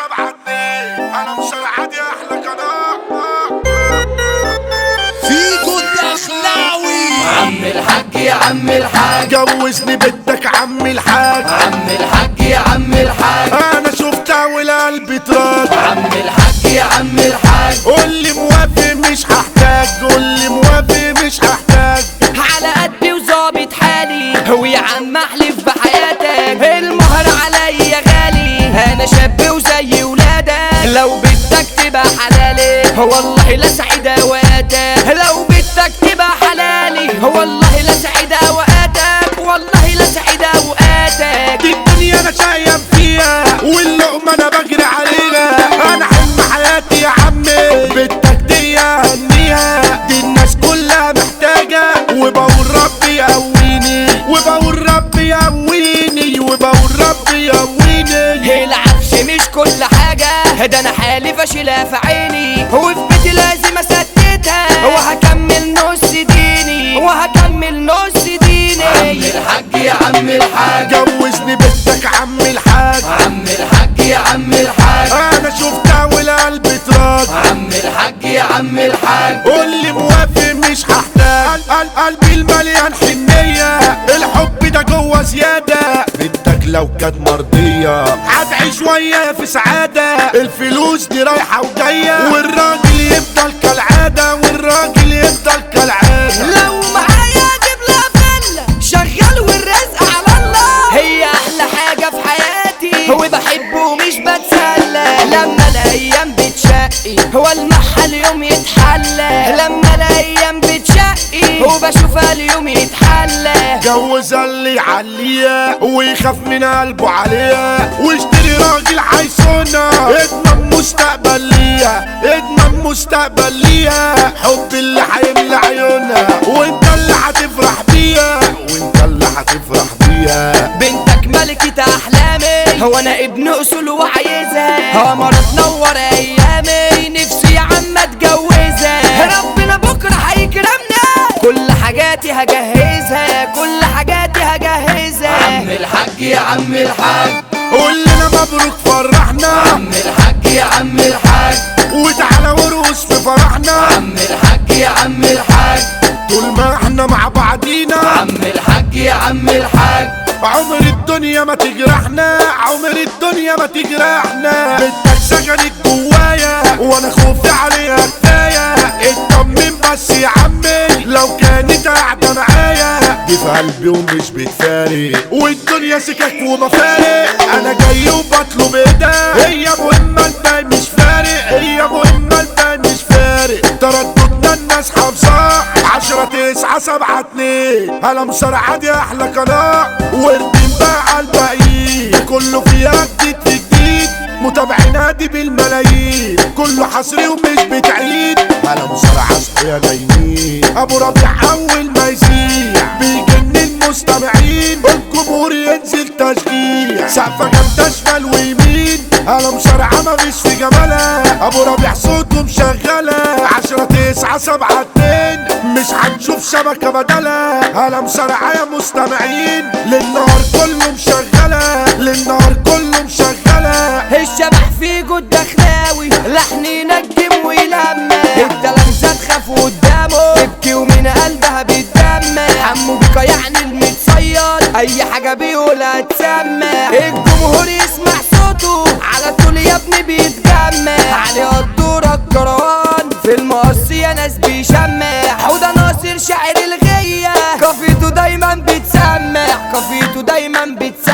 سبعة اتنين انا مش عادي احلى قناة فيكو الدخلاوي عم الحاج يا عم الحاج جوزني بنتك عمي الحاج عم الحاج يا عم الحاج انا شفتها والقلب اترد عم الحاج يا عم الحاج قول لي موافق مش هحتاج قول لي موافق مش هحتاج على قدي وظابط حالي هو يا عم احلف بحياتك المهر عليا غالي انا شاب وزي ولادك لو بدك تبقى حلالي والله لا سعيد اوقاتك لو بدك تبقى حلالي والله لا سعيد اوقاتك والله لا سعيد اوقاتك دي الدنيا انا شايف فيها واللقمة انا بجري عليها انا حلم حياتي يا عمي بنتك دي هنيها دي الناس كلها محتاجة وبقول ربي يقويني وبقول ربي يقويني وبقول ربي يقويني العفش مش كل حاجة ده انا حالف اشيلها في عيني وفي بيتي لازم اثبتها وهكمل نص ديني وهكمل نص ديني عم الحاج يا عم الحاج جوزني بنتك عمي الحاج عم الحاج يا عم الحاج انا شفتها والقلب اترد عم الحاج يا عم الحاج قول لي موافق مش هحتاج قل- قلبي المليان حنية الحب ده جوه زيادة بنتك لو كانت مرضية هتعيش شوية في سعادة الفلوس دي رايحة وجاية والراجل يفضل كالعادة والراجل يفضل كالعادة لو معايا اجيب لها فلة شغال والرزق على الله هي احلى حاجة في حياتي هو بحبه مش بتسلى لما الايام بتشقي هو المحل اليوم يتحلى لما الايام بتشقي هو بشوفها اليوم يتحلى جوزها اللي يعليها ويخاف من قلبه عليها واشتري راجل حيصونها اضمن مستقبل ليها اضمن مستقبل ليها حب اللي هيملى عيونها وانت اللي هتفرح بيها وانت اللي هتفرح بيها بنتك ملكة أحلامي هو أنا ابن أصول وعايزها قمر تنور أيامي نفسي يا عم أتجوزها ربنا بكرة هيكرمنا كل حاجاتي هجهزها كل حاجاتي هجهزها عم الحاج يا عم الحاج قول لنا مبروك فرحنا عم الحاج يا عم الحاج وتعالى ورقص في فرحنا عم الحاج يا عم الحاج طول ما احنا مع بعضينا عم الحاج يا عم الحاج عمر الدنيا ما تجرحنا عمر الدنيا ما تجرحنا بنتك سكنت جوايا وانا خوفي عليها كفايه اطمن بس يا عمي لو كانت قاعده معايا دي في قلبي ومش بتفارق والدنيا سكك ومفارق انا جاي وبطلب ايدها هي مهمه الباقي مش فارق هي مهمه الباقي مش فارق ترددنا الناس حافظاه عشرة تسعة سبعة اتنين هلا مسرعة دي أحلى قناة واردين بقى على الباقيين كله فيها جديد في جديد متابعين هادي بالملايين كله حصري ومش بتعيد هلا مسرعة صحية نايمين أبو ربيع أول ما يزيع بيجن المستمعين الجمهور ينزل تشجيع سقفة جامدة شمال ويمين هلا مسرعة مفيش في جمالها أبو ربيع صوته مشغلة عشرة تسعة سبعة اتنين مش هنشوف شبكة بدلها هلا مسرعة يا مستمعين للنهار كله مشغلة للنهار كله مشغلة الشبح فيجو الدخلاوي لحن ينجم ويلمع التلامذة تخاف قدامه تبكي ومن قلبها بتدمع حمو بيكا يعني المتصيد اي حاجة بيقولها تسمع الجمهور يسمع صوته على طول يا ابني بيتجمع علي قدورة الكروان في المقص يا ناس بيشمع حوده ناصر شاعر الغية كافيته دايما بتسمع كافيته دايما بتسمع